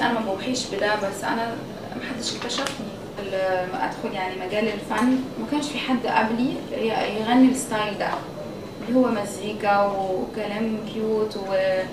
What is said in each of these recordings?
انا ما بوحيش بده بس انا ما حدش اكتشفني لما ادخل يعني مجال الفن ما كانش في حد قبلي ي- يغني الستايل ده اللي هو مزيكا وكلام كيوت و...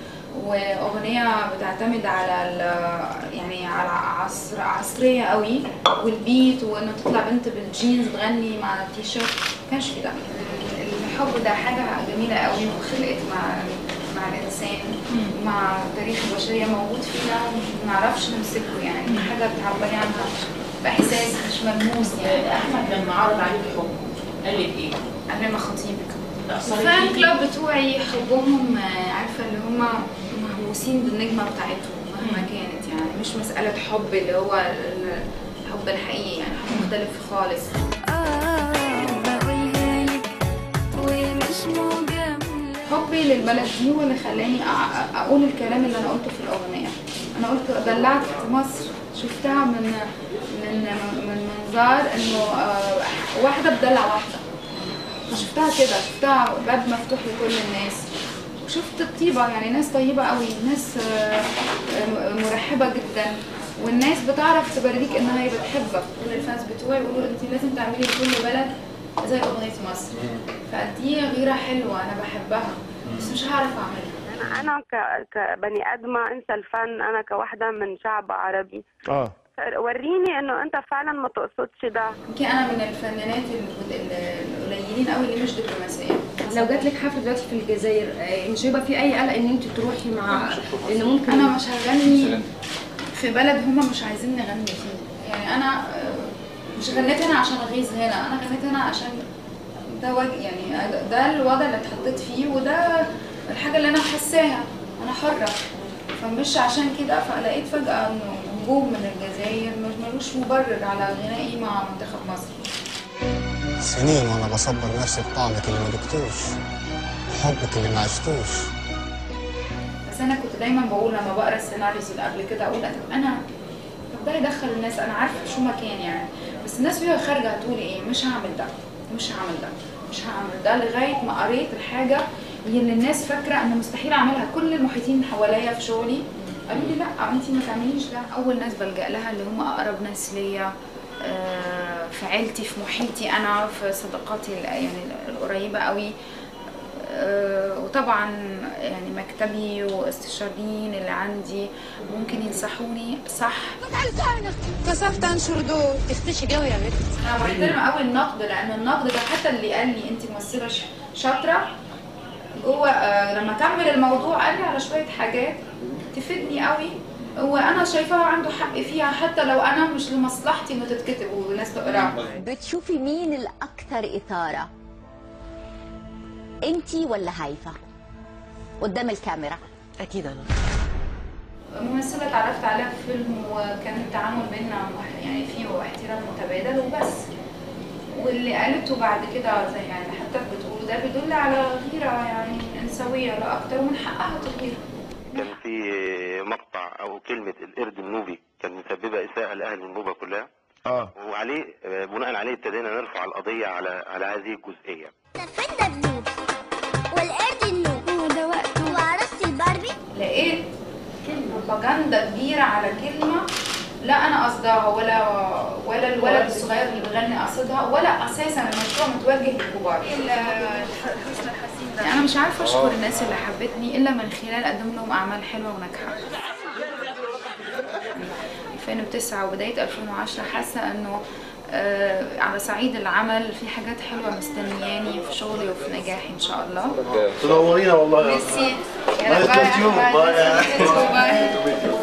واغنيه بتعتمد على ال... يعني على عصر عصريه قوي والبيت وانه تطلع بنت بالجينز تغني مع التيشيرت ما كانش في ده الحب ده حاجه جميله قوي وخلقت مع مع الانسان مع تاريخ البشريه موجود فينا وما نعرفش نمسكه يعني حاجه بتعبري عنها باحساس مش ملموس يعني احمد لما عرض عليك الحب قال لك ايه؟ قبل ما خطيبك أثرت الفان فيكي؟ كلاب بتوعي حبهم آه، عارفه اللي هم مهووسين بالنجمه بتاعتهم مهما كانت يعني مش مساله حب اللي هو ال- الحب الحقيقي يعني حب مختلف خالص آه بقولها لك ومش مجاملة حبي للبلد دي هو اللي خلاني أع- اقول الكلام اللي انا قلته في الاغنيه انا قلت دلعت مصر شفتها من من من منظار انه آه، واحده بتدلع واحده شفتها كده شفتها باب مفتوح لكل الناس وشفت الطيبه يعني ناس طيبه قوي ناس آه، آه، مرحبه جدا والناس بتعرف توريك انها هي بتحبك كل الفانز بتوعي يقولوا انت لازم تعملي لكل بلد زي اغنيه مصر فدي غيره حلوه انا بحبها بس مش هعرف اعملها انا انا ك... كبني ادمه انسى الفن انا كواحده من شعب عربي اه وريني انه انت فعلا ما تقصدش ده يمكن انا من الفنانات ال- ال- القليلين قوي اللي مش دبلوماسيه لو جات لك حفله دلوقتي في الجزائر آه، مش هيبقى في اي قلق ان انت تروحي مع لان ممكن انا مش هغني في بلد هما مش عايزين نغني فيه يعني انا آه، مش غنيت هنا عشان اغيظ هنا انا غنيت هنا عشان ده وج... يعني ده الوضع اللي اتحطيت فيه وده الحاجه اللي انا حاساها انا حره فمش عشان كده فلقيت فجاه انه نجوم من الجزائر مش ملوش مبرر على غنائي مع منتخب مصر سنين وانا بصبر نفسي بطعمك اللي ما دقتوش حبك اللي ما عشتوش بس انا كنت دايما بقول لما بقرا السيناريوز اللي قبل كده اقول طب انا طب ده يدخل الناس انا عارفه شو ما كان يعني بس الناس وهي خارجه هتقول ايه مش هعمل ده مش هعمل ده مش هعمل ده لغايه ما قريت الحاجه اللي الناس فاكره ان مستحيل اعملها كل المحيطين حواليا في شغلي قالوا لي لا انت ما تعمليش ده اول ناس بلجا لها اللي هم اقرب ناس ليا آه، في عيلتي في محيطي انا في صداقاتي ال- يعني القريبه قوي آه، وطبعا يعني مكتبي واستشاريين اللي عندي ممكن ينصحوني صح كسفت انشر دول تختشي قوي يا بنت انا بحترم قوي النقد لان النقد ده حتى اللي قال لي انت ممثله ش- شاطره جوه آه، لما كمل الموضوع قال لي على شويه حاجات تفيدني قوي وانا شايفاها عنده حق فيها حتى لو انا مش لمصلحتي انه تتكتب والناس تقراها بتشوفي مين الأكثر إثارة؟ أنتي ولا هايفة؟ قدام الكاميرا اكيد انا ممثلة اتعرفت عليها في فيلم وكان التعامل بينا مح- يعني فيه احترام متبادل وبس واللي قالته بعد كده زي يعني اللي حضرتك بتقوله ده بيدل على غيرة يعني إنسوية لا أكتر ومن حقها تغير كان في مقطع او كلمه القرد النوبي كان مسببه اساءه لاهل النوبه كلها اه وعليه بناء عليه ابتدينا نرفع القضيه على على هذه الجزئيه فين النوب والقرد النوب هو ده وقته وعروسة الباربي لقيت بروباجندا كبيرة على كلمة لا أنا قصدها ولا ولا الولد الصغير اللي بيغني قصدها ولا أساسا المشروع متوجه للكبار الحسن الحسين ده أنا مش عارفة أشكر الناس اللي حبتني إلا من خلال أقدم لهم أعمال حلوة وناجحة 2009 وبداية 2010 حاسة إنه آه على صعيد العمل في حاجات حلوة مستنياني في شغلي وفي نجاحي إن شاء الله تنورينا والله ميرسي باي يلا باي تيوب، باي. باي باي